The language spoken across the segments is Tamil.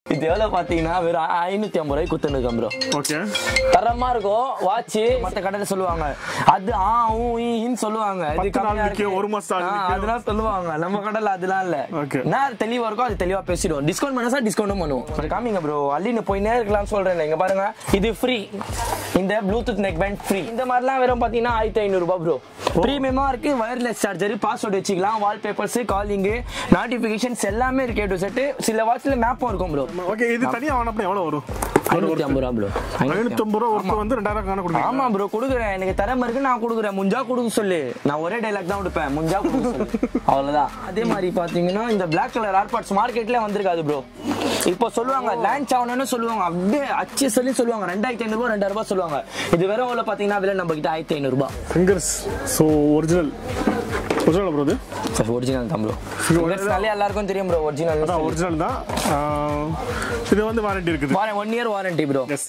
இது எவ்வளவு பாத்தீங்கன்னா வெறும் ஐநூத்தி ஐம்பது ரூபாய்க்கு குத்துனுக்கேன் ப்ரோ ஓகே தரமா இருக்கும் வாட்ச் மத்த கடையில சொல்லுவாங்க அது ஆ ஊ ஈன்னு சொல்லுவாங்க இது பத்து நாள் கம்மியா நிக்கும், இருக்கு. ஒரு மாசம் ஆள் ஆ, நிக்கும். அதெல்லாம் சொல்லுவாங்க நம்ம கடையில அதெல்லாம் இல்ல Okay. என்ன தெளிவா இருக்கோ அது தெளிவா பேசிடுவோம் டிஸ்கவுண்ட் பண்ணா சார் டிஸ்கவுண்டும் பண்ணுவோம் கொஞ்சம் காமிங்க ப்ரோ அள்ளின்னு போயினே இருக்கலாம்னு சொல்றேன் இங்க பாருங்க இது ஃப்ரீ இந்த ப்ளூடூத் நெக் பேண்ட் ஃப்ரீ இந்த மாதிரிலாம் வெறும் பாத்தீங்கன்னா ஆயிரத்தி ஐநூறு ரூபாய் ப்ரோ ப்ரீமியமா இருக்கு வயர்லெஸ் சார்ஜர் பாஸ்வேர்டு வச்சுக்கலாம் வால் பேப்பர்ஸ் காலிங் நோட்டிபிகேஷன்ஸ் எல்லாமே இருக்கு டு செட் சில வாட்ச்ல மேப்பும் இருக்கும் ப்ரோ ஓகே இது தனியா வாங்கினா எவ்வளவு வரும் ஐநூத்தி ஐம்பது ரூபா ப்ரோ ஐநூத்தி ஐம்பது ரூபா ஒருத்தர் வந்து ரெண்டாயிரம் காண கொடுக்குறீங்க ஆமா ப்ரோ கொடுக்குறேன் எனக்கு திறமை இருக்கு நான் கொடுக்குறேன் முஞ்சா கொடுக்க சொல்லு நான் ஒரே டைலாக் தான் கொடுப்பேன் முஞ்சா கொடுக்க சொல்லு அவ்வளவுதான் அதே மாதிரி பாத்தீங்கன்னா இந்த Black கலர் ஏர்பாட்ஸ் மார்க்கெட்ல வந்திருக்காது ப்ரோ இப்போ சொல்லுவாங்க லான்ச் ஆகணும்னு சொல்லுவாங்க அப்படியே அச்சு சொல்லி சொல்லுவாங்க ரெண்டாயிரத்தி ஐநூறு ரூபாய் ரெண்டாயிரம் ரூபாய் சொல்லுவாங்க இது வெறும் எவ்வளவு பாத்தீங்கன்னா விலை நம்ம கிட்ட ஆயிரத்தி ஐநூறு ரூபாய் fingers so original original bro இது சார் ஒரிஜினல் தான் ப்ரோ ஃபிங்கர்ஸ்னாலே எல்லாருக்கும் தெரியும் ப்ரோ ஒரிஜினல் அதான் ஒரிஜினல் தான் ஆஹ், இது வந்து வாரண்டி இருக்குது one year warranty bro yes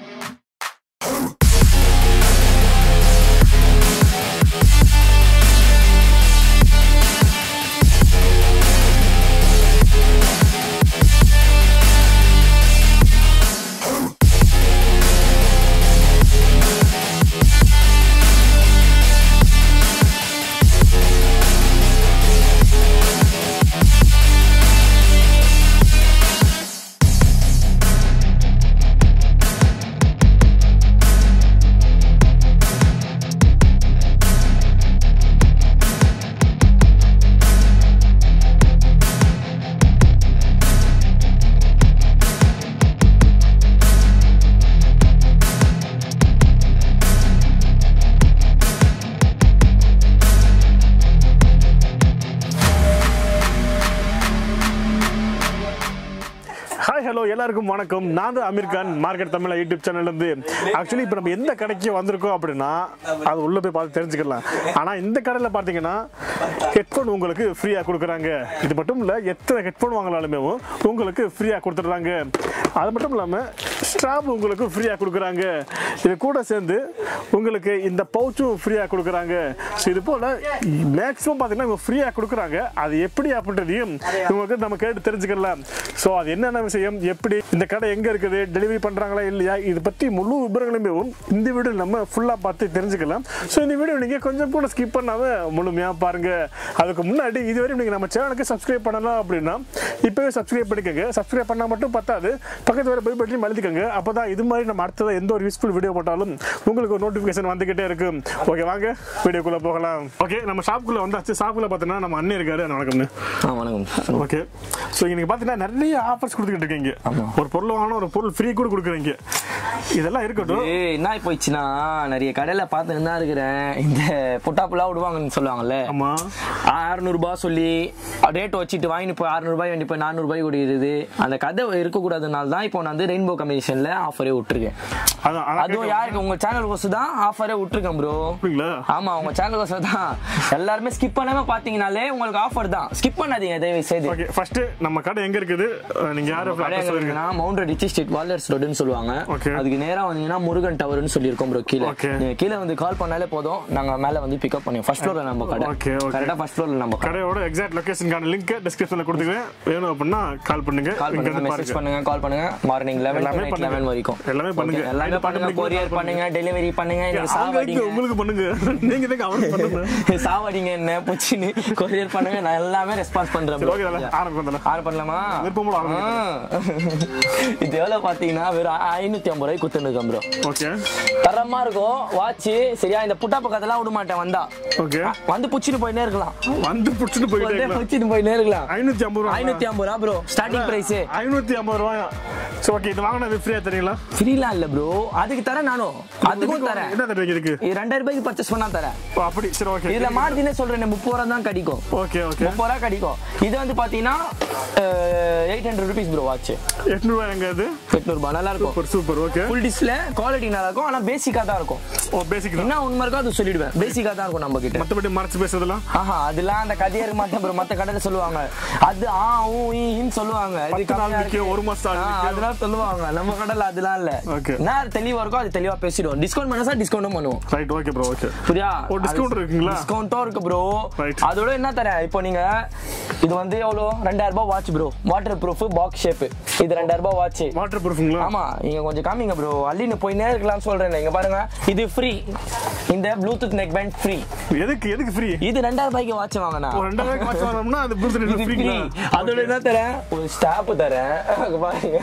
hi hello எல்லாருக்கும் வணக்கம் நான் தான் அமீர் கான் மார்க்கெட் தமிழ் யூடியூப் சேனல்லேருந்து ஆக்சுவலி இப்போ நம்ம எந்த கடைக்கு வந்திருக்கோம் அப்படின்னா அது உள்ளே போய் பார்த்து தெரிஞ்சுக்கலாம் ஆனால் இந்த கடையில் பார்த்தீங்கன்னா ஹெட்ஃபோன் உங்களுக்கு ஃப்ரீயாக கொடுக்குறாங்க இது மட்டும் இல்லை எத்தனை ஹெட்ஃபோன் வாங்கினாலுமே உங்களுக்கு ஃப்ரீயாக கொடுத்துட்றாங்க அது மட்டும் இல்லாமல் ஸ்ட்ராப் உங்களுக்கு ஃப்ரீயாக கொடுக்குறாங்க இது கூட சேர்ந்து உங்களுக்கு இந்த பவுச்சும் ஃப்ரீயாக கொடுக்குறாங்க ஸோ இது போல் மேக்ஸிமம் பார்த்தீங்கன்னா இவங்க ஃப்ரீயாக கொடுக்குறாங்க அது எப்படி அப்படின்றதையும் இவங்களுக்கு நம்ம கேட்டு தெரிஞ்சுக்கலாம் ஸோ அது என்னென்ன விஷயம் எப்படி இந்த கடை எங்கே இருக்குது டெலிவரி பண்ணுறாங்களா இல்லையா இது பற்றி முழு விவரங்களுமே இந்த வீடியோ நம்ம ஃபுல்லாக பார்த்து தெரிஞ்சுக்கலாம் ஸோ இந்த வீடியோ நீங்கள் கொஞ்சம் கூட ஸ்கிப் பண்ணாமல் முழுமையாக பாருங்கள் அதுக்கு முன்னாடி இதுவரை நீங்கள் நம்ம சேனலுக்கு சப்ஸ்கிரைப் பண்ணலாம் அப்படின்னா இப்போவே சப்ஸ்கிரைப் பண்ணிக்கோங்க சப்ஸ்கிரைப் பண்ணால் மட்டும் பத்தாது பக்கத்து வர போய் பற்றி எழுதிக்கோங்க அப்போ தான் இது மாதிரி நம்ம அடுத்ததாக எந்த ஒரு யூஸ்ஃபுல் வீடியோ போட்டாலும் உங்களுக்கு ஒரு நோட்டிஃபிகேஷன் வந்துக்கிட்டே இருக்கும் ஓகே வாங்க வீடியோக்குள்ளே போகலாம் ஓகே நம்ம ஷாப்புக்குள்ளே வந்தாச்சு ஷாப்புக்குள்ளே பார்த்தீங்கன்னா நம்ம அண்ணன் இருக்காரு அண்ணா, வணக்கம்ண்ணு ஆ வணக்கம் ஓகே ஸோ இன்னைக்கு பார்த்தீங்கன்னா நிறைய ஆஃபர்ஸ் கொடுத்துக்கிட்டு இருக்கீங்க ஒரு பொருள் வாங்கினா ஒரு பொருள் ஃப்ரீ கூட கொடுக்குறீங்க இதெல்லாம் இருக்கட்டும் ஏய் என்ன போயிடுச்சுன்னா நிறைய கடையில பார்த்துட்டு தான் இருக்கிறேன் இந்த புட்டாப்புலாம் விடுவாங்கன்னு சொல்லுவாங்கல்ல ஆமா அறுநூறு ரூபாய் சொல்லி ரேட் வச்சுட்டு வாங்கிட்டு போய் அறுநூறு ரூபாய் வேண்டி போய் நானூறு ரூபாய் கூடியிருது அந்த கதை இருக்கக்கூடாதுனால தான் இப்போ நான் வந்து ரெயின்போ கமிஷன்ல ஆஃபரே விட்டுருக்கேன் அதான் அதான் அதுவும் யாருக்கு உங்க சேனல் கோசம் தான் ஆஃபரே விட்டுருக்கேன் ப்ரோ கேட்குறீங்களா ஆமா உங்க சேனல் கோசம் தான் எல்லாருமே ஸ்கிப் பண்ணாம பாத்தீங்கனாலே உங்களுக்கு ஆஃபர் தான் ஸ்கிப் பண்ணாதீங்க தயவு செய்து ஓகே ஃபர்ஸ்ட் நம்ம கடை எங்க இருக்குது அஹ் நீங்க யாரு கடை எங்க இருக்குன்னா மவுண்ட் ரிச்சி ஸ்ட்ரீட் வாலர்ஸ் ரோடுன்னு சொல்லுவாங்க Okay. அதுக்கு நேரா வந்தீங்கன்னா முருகன் டவர்னு சொல்லியிருக்கோம் ப்ரோ கீழே Okay. நீங்க கீழே வந்து கால் பண்ணாலே போதும் நாங்க மேல வந்து பிக்கப் பண்ணுவோம் ஃபர்ஸ்ட் ஃப்ளோர்ல நம்ம கடை Okay, okay. கரெக்டா ஃபர்ஸ்ட் ஃப்ளோர்ல நம்ம கடை கடையோட எக்ஸாக்ட் லொகேஷனுக்கான லிங்க் டிஸ்கிரிப்ஷன்ல கொடுத்துக்கிறேன் வேணும் அப்படின்னா கால் பண்ணுங்க கால் இங்க பண்ணுங்க வந்து மெசேஜ் பாருங்க பண்ணுங்க கால் பண்ணுங்க மார்னிங் லெவன் எல்லாமே நைட் பண்ணுங்க. லெவன் வரைக்கும் எல்லாமே பண்ணுங்க. Okay, எல்லாமே நைட்டு பண்ணுங்க பன்னெண்டு மணிக்கு கொரியர் call பண்ணுங்க டெலிவரி பண்ணுங்க எனக்கு அவங்க சாவடிங்க எதுக்கு உங்களுக்கு பண்ணுங்க நீங்க இதுக்கு அவருக்கு பண்ணுங்க சாவடிங்க என்ன புச்சின்னு கொரியர் பண்ணுங்க நான் எல்லாமே ரெஸ்பான்ஸ் பண்றேன் சரி bro. Okay Yeah. ஆரம்பிக்கும் தல ஆர்டர் பண்ணலாமா விருப்பம் போல ஆ. இது எவ்வளவு பாத்தீங்கன்னா வெறும் ஐநூத்தி ஐம்பது ரூபாய்க்கு குத்துனுக்கேன் ப்ரோ ஓகே தரமா இருக்கும் வாட்ச் சரியா இந்த புட்டா பக்கத்தெல்லாம் விட மாட்டேன் வந்தா ஓகே வந்து புச்சின்னு போயினே இருக்கலாம் வந்து புடிச்சிட்டு வந்து போயிட்டே புச்சின்னு போயினே இருக்கலாம் ஐநூத்தி ஐம்பது ரூபா ஐநூத்தி ஐம்பது ரூபா ப்ரோ ஸ்டார்டிங் பிரைஸ் ஐநூத்தி ஐம்பது ரூபாயா சரி ஓகே இது வாங்கினது ஃப்ரீயா தெரியுங்களா ஃப்ரீலாம் இல்ல ப்ரோ அதுக்கு தரேன் நானும் அதுக்கும் தரேன் என்ன தருவீங்க இதுக்கு இது ரெண்டாயிரம் ரூபாய்க்கு பர்ச்சேஸ் பண்ணா தரேன் ஓ, அப்படி சரி ஓகே இதுல மார்ஜினே சொல்றேன் முப்பது ரூபா தான் கிடைக்கும் ஓகே ஓகே முப்பது ரூபா கிடைக்கும் இது வந்து பாத்தீங்கன்னா eight hundred rupees bro watch எட்நூறுவா எங்க இது எட்நூறு ரூபாய் நல்லா இருக்கும் super super okay full display quality நல்லா இருக்கும் ஆனா பேசிக்கா தான் இருக்கும் ஓ பேசிக் தான் என்ன உண்மை இருக்கோ அது சொல்லிடுவேன் பேசிக்கா தான் இருக்கும் நம்ம கிட்ட மத்தபடி மறைச்சு பேசுறதெல்லாம் ஆஹா அதெல்லாம் அந்த கதையே இருக்க மாட்டேன் bro. மத்த கடையில சொல்லுவாங்க அது ஆ ஊ ஈன்னு சொல்லுவாங்க இது பத்து நாள் கம்மியா நிக்கும், இருக்கு. ஒரு மாசம் ஆள் ஆ, நிக்கும். அதெல்லாம் அப்படிதான் சொல்லுவாங்க நம்ம கடையில அதெல்லாம் இல்ல Okay. என்ன தெளிவா இருக்கோ அது தெளிவா பேசிடுவோம் டிஸ்கவுண்ட் பண்ணா டிஸ்கவுண்டும் பண்ணுவோம் ரைட் ஓகே ப்ரோ ஓகே புரியா ஓ, discount இருக்குங்களா? டிஸ்கவுண்ட்டும் இருக்கு ப்ரோ Right. அதோட என்ன தரேன் இப்போ நீங்க இது வந்து எவ்வளோ ரெண்டாயிரம் ரூபாய் watch bro waterproof box shape இது ரெண்டாயிரம் ரூபாய் வாட்ச் வாட்டர் ப்ரூஃபுங்களா ஆமா நீங்க கொஞ்சம் காமிங்க ப்ரோ அள்ளின்னு போயினே இருக்கலாம் சொல்றேன் இங்க பாருங்க இது ஃப்ரீ இந்த ப்ளூடூத் நெக் பேண்ட் ஃப்ரீ எதுக்கு எதுக்கு ஃப்ரீ இது ரெண்டாயிரம் ரூபாய்க்கு வாட்ச் வாங்கினா ஒரு ரெண்டாயிரம் வாட்ச் வாங்கினோம்னா அது ப்ளூடூத் இது ஃப்ரீ ஃப்ரீங்களா அதோட என்ன தரேன் ஒரு ஸ்டாப் தரேன் அங்க பாருங்க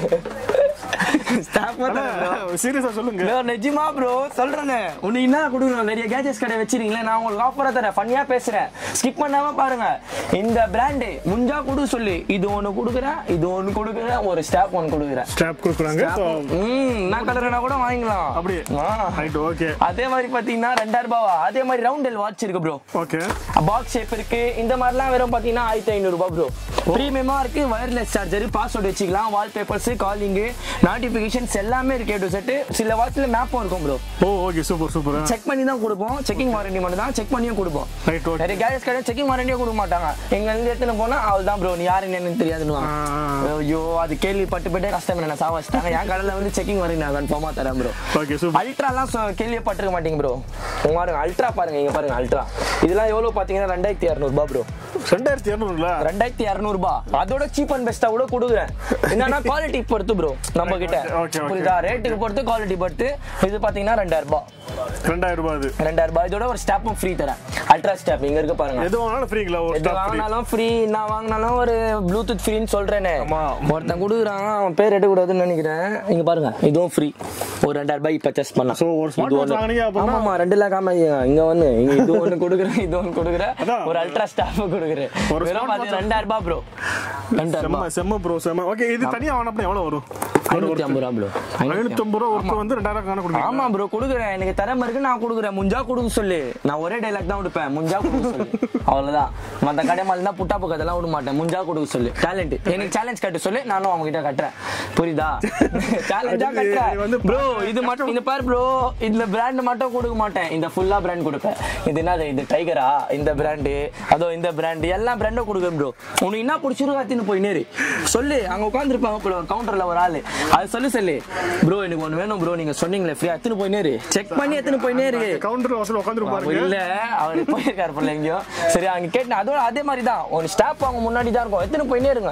ஸ்டாப் தரேன் சீரியஸா சொல்லுங்க bro. நிஜமா ப்ரோ சொல்றேனே உனக்கு என்ன கொடுக்கணும் நிறைய கேஜெட்ஸ் கடை வச்சிருக்கீங்களா நான் உங்களுக்கு ஆஃபரா தரேன் ஃபன்னியா பேசுறேன் ஸ்கிப் பண்ணாம பாருங்க இந்த பிராண்டு முஞ்சா கொடு சொல்லி இது ஒண்ணு கொடுக்குறேன் இது ஒண்ணு கொடுக்குறேன் ஒரு ஸ்டாப் ஒன்னு கொடுக்குறேன் ஸ்டாப் கொடுக்குறாங்க So, ம் நான் கலர்னா கூட வாங்கிக்கலாம் அப்படியே ஆ. ரைட் ஓகே அதே மாதிரி பாத்தீங்கன்னா ரெண்டாயிரம் ரூபாவா அதே மாதிரி ரவுண்டல் வாட்ச் இருக்கு ப்ரோ ஓகே பாக்ஸ் ஷேப் இருக்கு இந்த மாதிரிலாம் வெறும் பாத்தீங்கன்னா ஆயிரத்தி ஐநூறு ரூபாய் ப்ரோ ப்ரீமியமா இருக்கு வயர்லெஸ் சார்ஜர் பாஸ்வேர்டு வச்சுக்கலாம் வால் பேப்பர்ஸ் காலிங் நோட்டிபிகேஷன்ஸ் எல்லாமே இருக்கு ஏ டு செட் சில வாட்ச்ல மேப்பும் இருக்கும் bro oh okay super super check பண்ணி தான் கொடுப்போம் செக்கிங் வாரண்டி மட்டும் தான் செக் பண்ணியும் கொடுப்போம் ரைட் ஓகே நிறைய கேரேஜ் கடை செக்கிங் வாரண்டியே கொடுக்க மாட்டாங்க எங்க இருந்து எடுத்துன்னு போனா அவள் தான் ப்ரோ நீ யாருன்னு எனக்கு தெரியாதுன்னு ஐயோ அது கேள்விப்பட்டு போயிட்டே கஷ்டம் என்ன சாவாச்சிட்டாங்க என் கடையில வந்து செக்கிங் வாரண்டி நான் கன்ஃபார்மா தரேன் ப்ரோ ஓகே சூப்பர் அல்ட்ராலாம் சொ- கேள்விப்பட்டிருக்க மாட்டீங்க ப்ரோ பாருங்க அல்ட்ரா பாருங்க இங்க பாருங்க அல்ட்ரா இதெல்லாம் எவ்வளவு பாத்தீங்கன்னா ரெண்டாயிரத்தி இரநூறுபா ப்ரோ ரெண்டாயிரத்தி இரநூறுங்களா ரெண்டாயிரத்தி இரநூறுபா அதோட சீப் அண்ட் பெஸ்டா கூட கொடுக்குறேன் என்னன்னா குவாலிட்டி பொறுத்து ப்ரோ நம்ம கிட்ட Okay, okay, okay. புரியுதா ரேட்டுக்கு பொறுத்து குவாலிட்டி பொறுத்து இது பாத்தீங்கன்னா ரெண்டாயிரம் ரூபாய் ரெண்டாயிரம் ரூபாய் அது ரெண்டாயிரம் ரூபாய் இதோட ஒரு ஸ்டாப்பும் ஃப்ரீ தரேன் அல்ட்ரா ஸ்டாப் இங்க இருக்கு பாருங்க எது வாங்கினாலும் ஃப்ரீங்களா ஒரு எது ஸ்டாப் ஃப்ரீ வாங்கினாலும் ஃப்ரீ நான் வாங்கினாலும் ஒரு ப்ளூடூத் ஃப்ரீன்னு சொல்றேனே ஆமா. ஒருத்தன் கொடுக்குறான் அவன் பேர் எடுக்கக்கூடாதுன்னு நினைக்கிறேன் இங்க பாருங்க இதுவும் ஃப்ரீ ஒரு ரெண்டாயிரம் ரூபாய் பர்ச்சேஸ் பண்ணலாம் So, ஒரு smart இது watch ஒண்ணு. வாங்குனீங்க அப்படின்னா- ஆமாமா ரெண்டு லேக் ஆமா இங்க வந்து இங்க இது ஒண்ணு கொடுக்குறேன் இது ஒண்ணு கொடுக்குறேன் அதான். ஒரு அல்ட்ரா ஸ்டாப் கொடுக்குறேன் ஒரு வெறும் smart பாத்தீங்கன்னா watch ரெண்டாயிரம் ரூபாய் ப்ரோ ரெண்டாயிரம் செம்ம ரூபாய் செம்ம ப்ரோ செம்ம ஓகே இது தனியா வாங்கினா எவ்வளவு வரும் ஐநூத்தி ஐம்பது ரூபா ப்ரோ ஐநூத்தி ஐம்பது ரூபா ஒருத்தர் வந்து ரெண்டாயிரம் காண கொடுக்குறீங்க ஆமா ப்ரோ கொடுக்குறேன் எனக்கு திறமை இருக்கு நான் கொடுக்குறேன் முஞ்சா கொடுக்க சொல்லு நான் ஒரே டைலாக் தான் கொடுப்பேன் முஞ்சா கொடுக்க சொல்லு அவ்வளவுதான் மத்த கடை மாதிரி தான் புட்டா புக்கதெல்லாம் விட மாட்டேன் முஞ்சா கொடுக்க சொல்லு டேலண்ட் எனக்கு சேலஞ்ச் கட்ட சொல்லு நானும் அவங்க கிட்ட கட்டுறேன் புரியுதா சேலஞ்சா இது- இது கட்டுறேன் வந்து ப்ரோ இது மட்டும் இந்த பாரு ப்ரோ இதுல பிராண்ட் மட்டும் கொடுக்க மாட்டேன் இந்த ஃபுல்லா பிராண்ட் கொடுப்பேன் இது என்னது இது டைகரா இந்த பிராண்டு அதோ இந்த பிராண்ட் எல்லா பிராண்டும் கொடுக்குறேன் ப்ரோ உனக்கு என்ன பிடிச்சிருக்கோ அத்தின்னு போய் நேரு சொல்லு அங்க உட்காந்துருப்பாங்க போல ஒரு கவுண்டர்ல ஒரு ஆளு அது சொல்லு சொல்லு ப்ரோ எனக்கு ஒண்ணு வேணும் ப்ரோ நீங்க சொன்னீங்களே ஃப்ரீ எத்தனை போய் நேரு செக் பண்ணி எத்தனை போய் நேரு கவுண்டர் வசூல் உட்காந்துருப்பாருங்க இல்ல அவர் போயிருக்காரு போல எங்கேயோ சரி அங்க கேட்டேன் அதோட அதே மாதிரி தான் ஒரு ஸ்டாப் அவங்க முன்னாடி தான் இருக்கும் எத்தனை போய் நேருங்க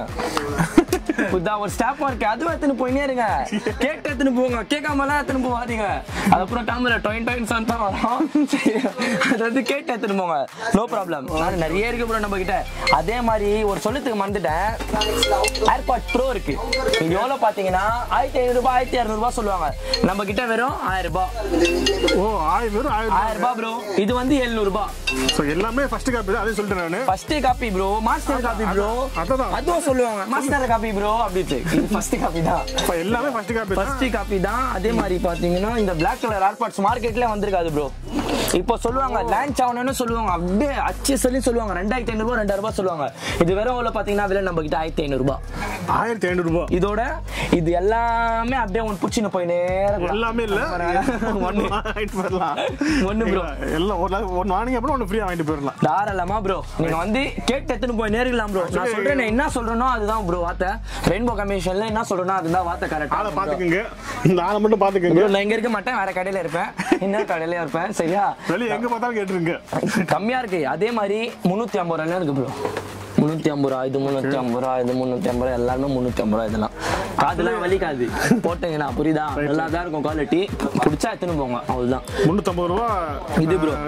புத்தா ஒரு ஸ்டாப் இருக்கு அதுவும் எத்தனை போயினே இருங்க கேட்டு எத்தனை போங்க கேட்காமலாம் எத்தனை போகாதீங்க அதுக்கப்புறம் கேமரா டொயின் டொயின் சவுண்ட் தான் வரும் சரி, அது வந்து கேட்டு எத்தனை போங்க நோ ப்ராப்ளம் நிறைய இருக்கு ப்ரோ நம்ம கிட்ட அதே மாதிரி ஒரு சொல்லத்துக்கு மறந்துட்டேன் ஏர்பாட் ப்ரோ இருக்கு இது எவ்வளவு பாத்தீங்கன்னா ஆயிரத்தி ஐநூறு ரூபாய் ஆயிரத்தி இரநூறு ரூபாய் சொல்லுவாங்க நம்ம கிட்ட வெறும் ஆயிரம் ரூபாய் ஓ ஆயிரம் பேர் ஆயிரம் ஆயிரம் ரூபாய் ப்ரோ இது வந்து எழுநூறு ரூபாய் ஸோ எல்லாமே ஃபர்ஸ்ட் காப்பி தான் அதே சொல்லிட்டேன் நானு first copy bro master copy bro அதான். அதுவும் சொல்லுவாங்க மாஸ்டர் காப்பி ப்ரோ அப்படின்ட்டு இது ஃபர்ஸ்ட் காப்பி தான் இப்போ எல்லாமே ஃபர்ஸ்ட் காப்பி தான் ஃபர்ஸ்ட் காப்பி தான் அதே மாதிரி பாத்தீங்கன்னா இந்த Black கலர் ஏர்பாட்ஸ் மார்க்கெட்ல வந்திருக்காது ப்ரோ இப்போ சொல்லுவாங்க லான்ச் ஆகணும்னு சொல்லுவாங்க அப்படியே அச்சு சொல்லி சொல்லுவாங்க ரெண்டாயிரத்தி ஐநூறு ரெண்டாயிரம் ரூபாய் சொல்லுவாங்க இது வெறும் எவ்வளவு பாத்தீங்கன்னா விலை நம்ம கிட்ட ஆயிரத்தி ஐநூறு ரூபாய் ஆயிரத்தி ஐநூறு ரூபாய் இதோட இது எல்லாமே அப்படியே ஒன்று பிடிச்சின்னு போய் நேரம் எல்லாமே இல்ல ஒண்ணு வாங்கிட்டு போயிடலாம் ஒண்ணு bro. எல்லாம் ஒரு நாள் ஒன்று வாங்கிங்க அப்புறம் ஒன்று ஃப்ரீயாக வாங்கிட்டு போயிடலாம் தாராளமா ப்ரோ நீங்க வந்து கேட்டு எடுத்துன்னு போய் நேரிடலாம் ப்ரோ நான் சொல்றேன் நான் என்ன சொல்றேனோ அதுதான் ப்ரோ வார்த்தை ரெயின்போ கமிஷன்ல என்ன சொல்றேனோ அதுதான் வார்த்தை ஆளை கரெக்டா பார்த்துக்குங்க இந்த ஆளை மட்டும் பார்த்துக்குங்க ப்ரோ நான் இங்க இருக்க மாட்டேன் வேற கடையில இருப்பேன் இன்னொரு கடையில இருப்பேன் சரியா வெளியே எங்க பார்த்தாலும் கேட்டுருங்க கம்மியா இருக்கு அதே மாதிரி முந்நூத்தி ஐம்பது ரூபாய் இருக்கு ப்ரோ முந்நூத்தி ஐம்பது ரூபா இது முந்நூத்தி ஐம்பது ரூபா இது முந்நூத்தி ஐம்பது ரூபா எல்லாமே முந்நூத்தி ஐம்பது ரூபா இதெல்லாம் காதுலாம் வலிக்காது போட்டீங்கன்னா புரியுதா நல்லா தான் இருக்கும் குவாலிட்டி பிடிச்சா எடுத்துன்னு போங்க அவ்வளவுதான் முந்நூற்றம்பது ரூபா இது ப்ரோ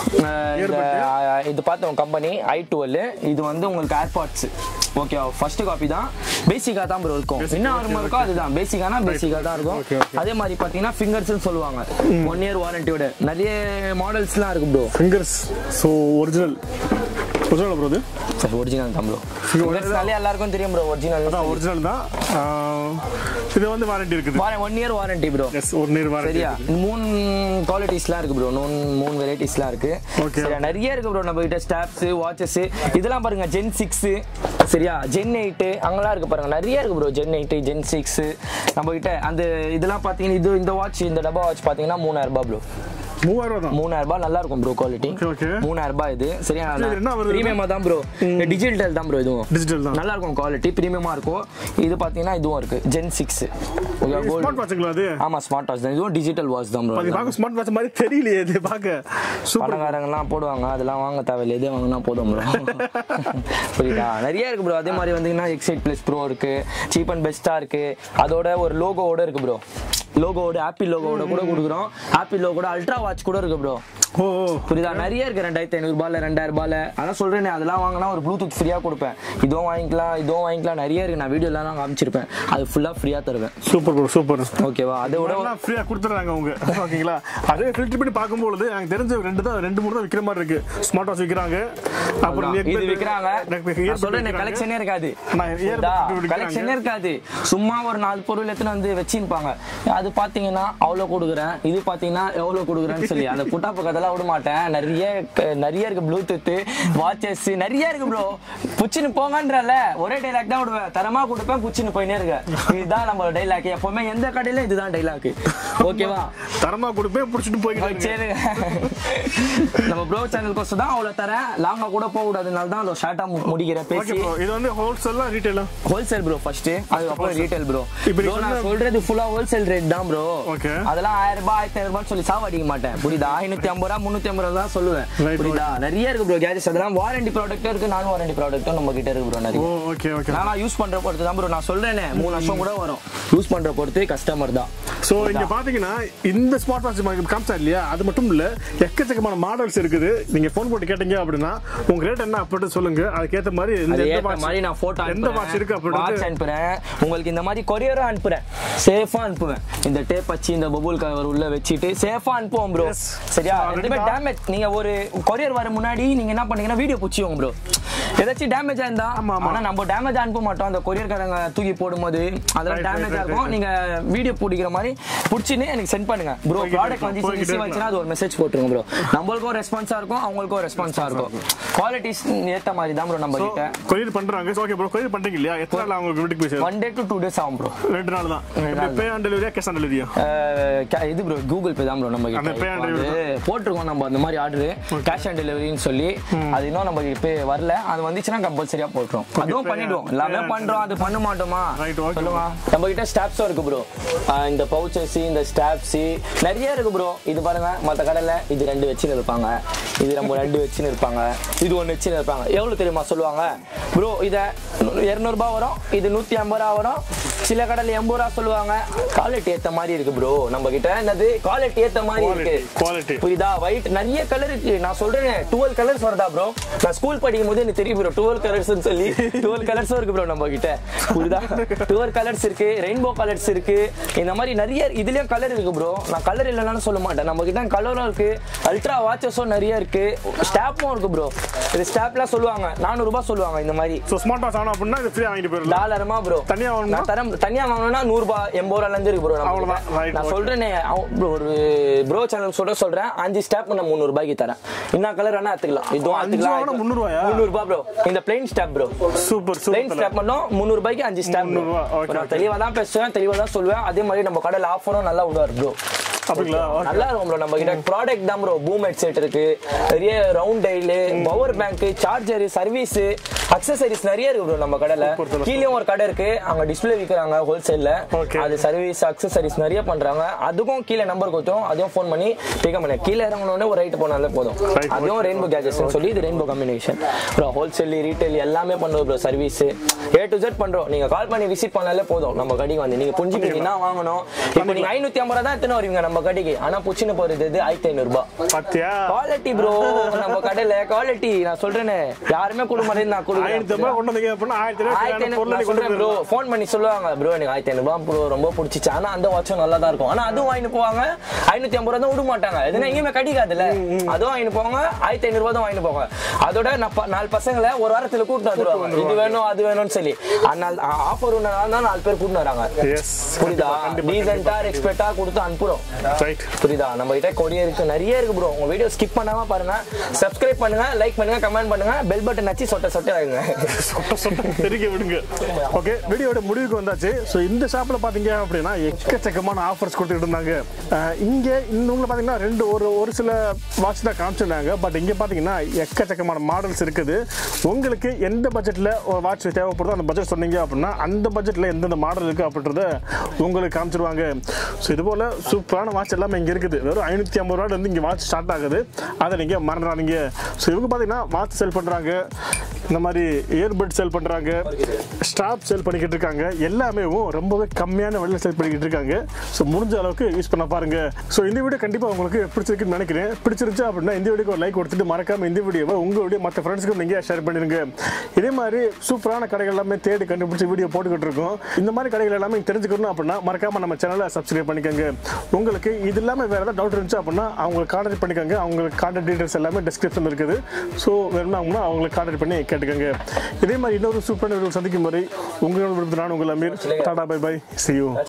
இது பார்த்தோம் கம்பெனி ஐ டுவெல் இது வந்து உங்களுக்கு ஏர்பாட்ஸ் ஓகே ஃபர்ஸ்ட் காப்பி தான் பேசிக்கா தான் ப்ரோ இருக்கும் Basic, என்ன okay, ஆர்மா இருக்கோ அதுதான் பேசிக்கானா பேசிக்கா தான் இருக்கும் Okay, okay. அதே மாதிரி பார்த்தீங்கன்னா ஃபிங்கர்ஸ்னு சொல்லுவாங்க ஒன் இயர் வாரண்டியோட நிறைய மாடல்ஸ்லாம் இருக்கு bro fingers so original original bro இது சரி ஒரிஜினல் தான் ப்ரோ ஃபிங்கர்ஸ்னாலே எல்லாருக்கும் தெரியும் ப்ரோ ஒரிஜினல் அதான் ஒரிஜினல் தான் ஆஹ், இது வந்து வாரண்டி இருக்குது one year warranty bro yes ஒரு நீர் வாரண்டி சரியா இந்த மூணு குவாலிட்டிஸ்லாம் இருக்கு ப்ரோ மூணு மூணு வெரைட்டிஸ்லாம் இருக்கு Okay. சரியா நிறைய இருக்கு ப்ரோ நம்ம கிட்ட ஸ்டாப்ஸ் வாட்சஸ் இதெல்லாம் பாருங்க ஜென் சிக்ஸ் சரியா ஜென் எயிட் அங்கெல்லாம் இருக்கு பாருங்க நிறைய இருக்கு bro gen eight gen six நம்ம கிட்ட அந்த இதெல்லாம் பாத்தீங்கன்னா இது இந்த வாட்ச் இந்த டப்பா வாட்ச் பாத்தீங்கன்னா மூணாயிரம் ரூபாய் ப்ரோ மூவாயிரம் ரூபா தான் மூணாயிரம் ரூபாய் நல்லா இருக்கும் ப்ரோ குவாலிட்டி Okay, okay. மூணாயிரம் ரூபாய் இது சரியா இது என்ன வருது? பிரீமியமா தான் ப்ரோ டிஜிட்டல் தான் ப்ரோ இதுவும் டிஜிட்டல் தான் நல்லா இருக்கும் குவாலிட்டி பிரீமியமா இருக்கும் இது பாத்தீங்கன்னா இதுவும் இருக்கு ஜென் சிக்ஸ் ஸ்மார்ட் வாட்சுங்களா அது ஆமா ஸ்மார்ட் வாட்ச் தான் இதுவும் டிஜிட்டல் வாட்ச் தான் ப்ரோ அது பார்க்க ஸ்மார்ட் வாட்ச் மாதிரி தெரியலையே இது பார்க்க சூப்பர் பணக்காரங்கலாம் போடுவாங்க அதெல்லாம் வாங்க தேவையில்லை எதே வாங்கினா போதும் ப்ரோ புரியுதா நிறைய இருக்கு ப்ரோ அதே மாதிரி வந்தீங்கன்னா எக்ஸைட் பிளஸ் ப்ரோ இருக்கு சீப் அண்ட் பெஸ்டா இருக்கு அதோட ஒரு லோகோவோட இருக்கு ப்ரோ லோகோவோட ஆப்பிள் லோகோவோட கூட கொடுக்குறோம் ஆப்பிள் லோகோட அல்ட்ரா வாட்ச் கூட இருக்கு ப்ரோ ஓ ஓ புரியுதா நிறைய இருக்கு ரெண்டாயிரத்தி ஐநூறு ரூபாயில ரெண்டாயிரம் ரூபாயில அதான் சொல்றேனே அதெல்லாம் வாங்கினா ஒரு ப்ளூடூத் ஃப்ரீயா கொடுப்பேன் இதுவும் வாங்கிக்கலாம் இதுவும் வாங்கிக்கலாம் நிறைய இருக்கு நான் வீடியோலாம் நான் காமிச்சிருப்பேன் அது ஃபுல்லா ஃப்ரீயா தருவேன் சூப்பர் ப்ரோ சூப்பர் ஓகேவா அதை விட எல்லாம் ஃப்ரீயா கொடுத்துறாங்க அவங்க ஓகேங்களா அதே ஃபில்டர் பண்ணி பார்க்கும்போது எனக்கு தெரிஞ்ச ரெண்டு தான் ரெண்டு மூணு தான் விற்கிற மாதிரி இருக்கு ஸ்மார்ட் வாட்ச் விற்கிறாங்க அப்புறம் இது neckband- விக்கிறாங்க neckband- earbud சொல்றேன் விக்கிறாங்க. கலெக்ஷனே இருக்காது நான் earbud விக்கிறாங்க. கலெக்ஷனே இருக்காது சும்மா ஒரு நாலு பொருள் எடுத்துன்னு வந்து வச்சிருப்பாங்க அது பாத்தீங்கன்னா அவ்வளவு கொடுக்குறேன் இது பாத்தீங்கன்னா எவ்வளவு கொடுக்குறேன்னு சொல்லி அந்த புட்டாப்பு கதெல்லாம் விட மாட்டேன் நிறைய க- நிறைய இருக்கு ப்ளூடூத் வாட்சஸ் நிறைய இருக்கு ப்ரோ புச்சின்னு போங்கன்றல ஒரே டைலாக் தான் விடுவேன் தரமா கொடுப்பேன் புச்சின்னு போயினே இருக்க இதுதான் நம்ம டைலாக் எப்பவுமே எந்த கடையில இதுதான் டைலாக் ஓகேவா தரமா கொடுப்பேன் பிடிச்சிட்டு போய்க்கிட்டு சரி நம்ம ப்ரோ சேனல் கோசம் தான் அவ்வளவு தரேன் லாங்கா கூட போக கூடாதுனால தான் அவ்வளவு ஷார்ட்டா முடிக்கிறேன் ஓகே பேசி ப்ரோ இது வந்து ஹோல்சேலா ரீட்டைலா ஹோல்சேல் ப்ரோ ஃபர்ஸ்ட் அதுக்கப்புறம் ரீட்டைல் ப்ரோ இப்ப நீ ப்ரோ நான் சொன்ன- சொல்றது ஃபுல்லா ஹோல்சேல் ரேட் தான் ப்ரோ Okay. அதெல்லாம் ஆயிரம் ரூபாய் ஆயிரத்தி ஐநூறு ரூபாய் சொல்லி சாவடிக்க மாட்டேன் புரியுதா ஐநூத்தி ஐம்பது ரூபா முன்னூத்தி ஐம்பது ரூபா தான் சொல்லுவேன் Right, புரியுதா நிறைய இருக்கு ப்ரோ கேஜெட்ஸ் அதெல்லாம் வாரண்டி ப்ராடக்ட்டும் இருக்கு நான் வாரண்டி ப்ராடக்ட்டும் நம்ம கிட்ட இருக்கு ப்ரோ ஓ நிறைய ஓகே ஓகே நான் யூஸ் பண்ற பொறுத்து தான் ப்ரோ நான் சொல்றேனே மூணு வருஷம் கூட வரும் யூஸ் பண்ற பொறுத்து கஸ்டமர் தான் ஸோ இங்க பாத்தீங்கன்னா இந்த ஸ்மார்ட் வாட்ச் காமிச்சா இல்லையா அது மட்டும் இல்ல எக்கச்சக்கமான மாடல்ஸ் இருக்குது நீங்க ஃபோன் போட்டு கேட்டீங்க அப்படின்னா உங்க ரேட் என்ன அப்படின்னு சொல்லுங்க அதுக்கேத்த மாதிரி எந்த- அது எந்த ஏத்த watch- மாதிரி நான் போட்டோ எந்த வாட்ச் இருக்கு வாட்ச் அப்படின்னு அனுப்புறேன் உங்களுக்கு இந்த மாதிரி கொரியரும் அனுப்புறேன் சேஃபா அனுப்புவேன் இந்த டேப் வச்சு இந்த பபுல் கவர் உள்ள வச்சுட்டு சேஃபா அனுப்புவோம் ப்ரோ Yes. சரியா So, ரெண்டுமே அதுதான். டேமேஜ் நீங்க ஒரு கொரியர் வர முன்னாடி நீங்க என்ன பண்ணீங்கன்னா வீடியோ புடிச்சுவோங்க ப்ரோ ஏதாச்சும் டேமேஜ் இருந்தா ஆமா, ஆமா. ஆனா நம்ம டேமேஜ் அனுப்ப மாட்டோம் அந்த கொரியர்காரங்க தூக்கி போடும்போது அதெல்லாம் Right, right, டேமேஜா right, இருக்கும் right. நீங்க வீடியோ பிடிக்கிற மாதிரி புடிச்சுன்னு எனக்கு சென்ட் பண்ணுங்க ப்ரோ போய்கிட்டே ப்ராடக்ட் இருக்கலாம், வந்து போய்கிட்டே ஈஸியா வச்சுன்னா அது ஒரு மெசேஜ் போட்டுருங்க ப்ரோ நம்மளுக்கும் ரெஸ்பான்ஸா இருக்கும் அவங்களுக்கும் ரெஸ்பான்ஸா இருக்கும் குவாலிட்டிஸ் ஏத்த மாதிரி தான் ப்ரோ நம்ம ஸோ கிட்ட கொரியர் பண்றாங்க ஓகே ப்ரோ கொரியர் பண்றீங்க இல்லையா எத்தனை நாள் உங்களுக்கு வீட்டுக்கு போய் சேரும் one day to two days ஆகும் ப்ரோ ரெண்டு நாள் தான் ரெண்டு நாள் பே ஆன் டெலிவரியா கேஷ் ஆன் டெலிவரியா இது ப்ரோ கூகுள் பே தான் ப்ரோ நம்ம அந்த கிட்ட pay and இப்போ வந்து போட்டிருக்கோம் நம்ம அந்த மாதிரி ஆர்டர் கேஷ் ஆன் டெலிவரின்னு சொல்லி அது இன்னும் நம்ம இப்போ வரல அது வந்துச்சுன்னா கம்பல்சரியா போட்டுரும் அதுவும் pay பண்ணிடுவோம் and- எல்லாமே pay and பண்றோம் அது பண்ண மாட்டோமா Right, okay. சொல்லுங்க நம்ம கிட்ட ஸ்டாப்ஸும் இருக்கு ப்ரோ இந்த பவுச்சஸ் இந்த ஸ்டாப்ஸ் நிறைய இருக்கு ப்ரோ இது பாருங்க மற்ற கடையில இது ரெண்டு வச்சுன்னு இருப்பாங்க இது நம்ம ரெண்டு வச்சுன்னு இருப்பாங்க இது ஒன்று வச்சுன்னு இருப்பாங்க எவ்வளவு தெரியுமா சொல்லுவாங்க ப்ரோ இதை இரநூறுபா வரும் இது நூத்தி ஐம்பது ரூபா வரும் சில கடையில் எண்பது ரூபா சொல்லுவாங்க குவாலிட்டி ஏத்த மாதிரி இருக்கு ப்ரோ நம்ம கிட்ட என்னது குவாலிட்டி ஏத்த மாதிரி இருக்கு குவாலிட்டி புரியுதா ஒயிட் நிறைய கலர் இருக்கு நான் சொல்றேன் டுவெல் கலர்ஸ் வருதா ப்ரோ நான் ஸ்கூல் படிக்கும் போது எனக்கு தெரியும் ப்ரோ டுவெல் கலர்ஸ் சொல்லி டுவெல் கலர்ஸும் இருக்கு ப்ரோ நம்ம கிட்ட புரியுதா டுவெல் கலர்ஸ் இருக்கு ரெயின்போ கலர்ஸ் இருக்கு இந்த மாதிரி நிறைய இதுலயும் கலர் இருக்கு ப்ரோ நான் கலர் இல்லைன்னு சொல்ல மாட்டேன் நம்ம கிட்ட கலரும் இருக்கு அல்ட்ரா வாட்சஸும் நிறைய இருக்கு ஸ்டாப்பும் இருக்கு ப்ரோ இது ஸ்டாப்லாம் சொல்லுவாங்க நானூறு ரூபாய் சொல்லுவாங்க இந்த மாதிரி ஸோ ஸ்மார்ட் வாட்ச் ஆகணும் அப்படின்னா இது ஃப்ரீ வாங்கிட்டு போயிடலாம் டாலரமா ப்ரோ தனியா வாங்கணுமா? நான் தரம் தனியா வாங்கணும்னா நூறு ரூபாய் எண்பது ரூபாய்ல இருந்து இருக்கு ப்ரோ அவ்வளவுதான். Right, நான் okay. சொல்றேனே அவ- bro, ஒரு ப்ரோ சேனல் சொல்ற சொல்றேன் அஞ்சு ஸ்டாப் நான் முந்நூறு ரூபாய்க்கு தரேன் என்ன கலர் வேணா எடுத்துக்கலாம் இதுவும் அஞ்சு எடுத்துக்கலாம் வாங்கினா முந்நூறு ரூபாயா? முந்நூறு ரூபாய் ப்ரோ இந்த plain stop bro super plain super stop மட்டும் முந்நூறு ரூபாய்க்கு அஞ்சு ஸ்டாப் முந்நூறு ரூபாய், okay, நான் okay. தெளிவா தான் பேசுவேன் தெளிவா தான் சொல்லுவேன் அதே மாதிரி நம்ம கடையில் ஆஃபரும் நல்லா விடுவார் ப்ரோ அப்படிங்களா Okay. நல்லா இருக்கும் ப்ரோ நம்ம கிட்ட ப்ராடக்ட் தான் ப்ரோ பூம் ஹெட்செட் இருக்கு நிறைய ரவுண்ட் டைலு power bank charger service accessories நிறைய இருக்கு ப்ரோ நம்ம கடையில Super, super. கீழே ஒரு கடை இருக்கு அங்க டிஸ்ப்ளே விற்கிறாங்க ஹோல்சேல்ல Okay. அது சர்வீஸ் அக்சசரிஸ் நிறைய பண்றாங்க அதுக்கும் கீழே நம்பர் கொடுத்தோம் அதுவும் ஃபோன் பண்ணி பிக்கப் பண்ணி கீழே இறங்கணுன்னே ஒரு ரைட் போனாலே போதும் Right, அதுவும் okay. ரெயின்போ கேஜெட்ஸ் சொல்லி இது ரெயின்போ கம்யூனிகேஷன் அப்புறம் ஹோல்சேல் ரீட்டைல் எல்லாமே பண்ணுவோம் bro service A to Z பண்றோம் நீங்க கால் பண்ணி விசிட் பண்ணாலே போதும் நம்ம கடைக்கு வந்து நீங்க புரிஞ்சுக்கிட்டீங்கன்னா வாங்கணும் இப்போ நீங்க ஐநூத்தி ஐம்பது ரூபா தான் எத்தனை வருவீங்க நம்ம கடைக்கு ஆனா புச்சின்னு போறது இது ஆயிரத்தி ஐநூறு ரூபாய் பாத்தியா குவாலிட்டி ப்ரோ நம்ம கடையில குவாலிட்டி நான் சொல்றேனே யாருமே கொடுக்க மாட்டேன்னு நான் ஆயிரத்தி ஐம்பது கொடுக்குறேன் கொண்டு வந்தீங்க அப்படின்னா ஆயிரத்தி ஆயிரத்தி ஐநூறு ஐநூறு நான் பொருள் கொண்டு சொல்றேன் ப்ரோ போயிடலாம். ஃபோன் பண்ணி சொல்லுவாங்க ப்ரோ எனக்கு ஆயிரத்தி ஐநூறு ப்ரோ ரொம்ப பிடிச்சிச்சு ஆனா அந்த வாட்சும் நல்லா தான் இருக்கும் ஆனா அதுவும் வாங்கிட்டு போவாங்க ஐநூத்தி ஐம்பது ரூபா தான் விட மாட்டாங்க எதுனா எங்கேயுமே கிடைக்காதுல்ல அதுவும் வாங்கிட்டு போவாங்க ஆயிரத்தி ஐநூறு ரூபா தான் வாங்கிட்டு போவாங்க அதோட நான் ப- நாலு பசங்களை ஒரு வாரத்துல கூட்டிட்டு வந்துருவாங்க இது வேணும் அது வேணும்னு சொல்லி அதனால ஆஃபர் ஒன்று தான் நாலு பேர் கூட்டிட்டு வராங்க Yes. புரியுதா கண்டிப்பா, கண்டிப்பா, டீசெண்டா எக்ஸ்பெக்டா கொடுத்து அனுப்புறோம் ரைட் புரியுதா நம்ம கிட்ட கொரியருக்கு நிறைய இருக்கு ப்ரோ உங்க வீடியோ ஸ்கிப் பண்ணாம பாருங்க சப்ஸ்கிரைப் பண்ணுங்க லைக் பண்ணுங்க கமெண்ட் பண்ணுங்க பெல் பட்டன் நச்சு சொட்ட சொட்ட ஆகுங்க சொட்ட சொட்ட தெரிக்க விடுங்க ஓகே வீடியோட முடிவுக்கு வந்தாச்சு ஸோ இந்த ஷாப்பில் பார்த்தீங்க அப்படின்னா எக்கச்சக்கமான ஆஃபர்ஸ் கொடுத்துட்டு இருந்தாங்க அஹ் இங்கே இன்னும் பார்த்தீங்கன்னா ரெண்டு ஒரு ஒரு சில வாட்ச் தான் காமிச்சிருந்தாங்க பட் இங்கே பார்த்தீங்கன்னா எக்கச்சக்கமான மாடல்ஸ் இருக்குது உங்களுக்கு எந்த பட்ஜெட்டில் ஒரு வாட்ச் தேவைப்படுதோ அந்த பட்ஜெட் சொன்னீங்க அப்படின்னா அந்த பட்ஜெட்டில் எந்தெந்த மாடல் இருக்குது அப்படின்றத உங்களுக்கு காமிச்சிருவாங்க ஸோ இது போல் சூப்பரான வாட்ச் எல்லாமே இங்கே இருக்குது வெறும் ஐநூற்றி ஐம்பது ரூபாயிலேருந்து இங்கே வாட்ச் ஸ்டார்ட் ஆகுது அதை நீங்கள் மறந்துடாதீங்க ஸோ இவங்க பார்த்தீங்கன்னா வாட்ச் செல் பண்ணுறாங்க இந்த மாதிரி இயர்பட் செல் பண்ணுறாங்க ஸ்டாப் செல் பண்ணிக்கிட்டு இருக்காங்க எல்லாமே ரொம்பவே கம்மியான விலையில் செல் பண்ணிக்கிட்டு இருக்காங்க ஸோ முடிஞ்ச அளவுக்கு யூஸ் பண்ண பாருங்க ஸோ இந்த வீடியோ கண்டிப்பாக உங்களுக்கு பிடிச்சிருக்குன்னு நினைக்கிறேன் பிடிச்சிருந்துச்சு அப்படின்னா இந்த வீடியோக்கு ஒரு லைக் கொடுத்துட்டு மறக்காம இந்த வீடியோவை உங்கள் வீடியோ மற்ற ஃப்ரெண்ட்ஸ்க்கும் நீங்கள் ஷேர் பண்ணிருங்க இதே மாதிரி சூப்பரான கடைகள் எல்லாமே தேடி கண்டுபிடிச்சி வீடியோ போட்டுக்கிட்டு இருக்கோம் இந்த மாதிரி கடைகள் எல்லாமே தெரிஞ்சுக்கணும் அப்படின்னா மறக்காம நம்ம சேனலை சப்ஸ்கிரைப் பண்ணிக்கோங்க உங்களுக்கு இது இல்லாமல் வேறு ஏதாவது டவுட் இருந்துச்சு அப்படின்னா அவங்களுக்கு கான்டாக்ட் பண்ணிக்கோங்க அவங்களுக்கு கான்டாக்ட் டீடைல்ஸ் எல்லாமே டிஸ்கிரிப்ஷன் இருக்குது ஸோ வேணும்னா அவங்களுக்கு கான்டாக்ட் பண்ணி கேட்டுக்கோங்க இதே மாதிரி இன்னொரு சூப்பரான வீடியோ சந்திக்கும் வரை உங்களோட விருப்பம் நான் உங்கள் Aamir tata bye bye see you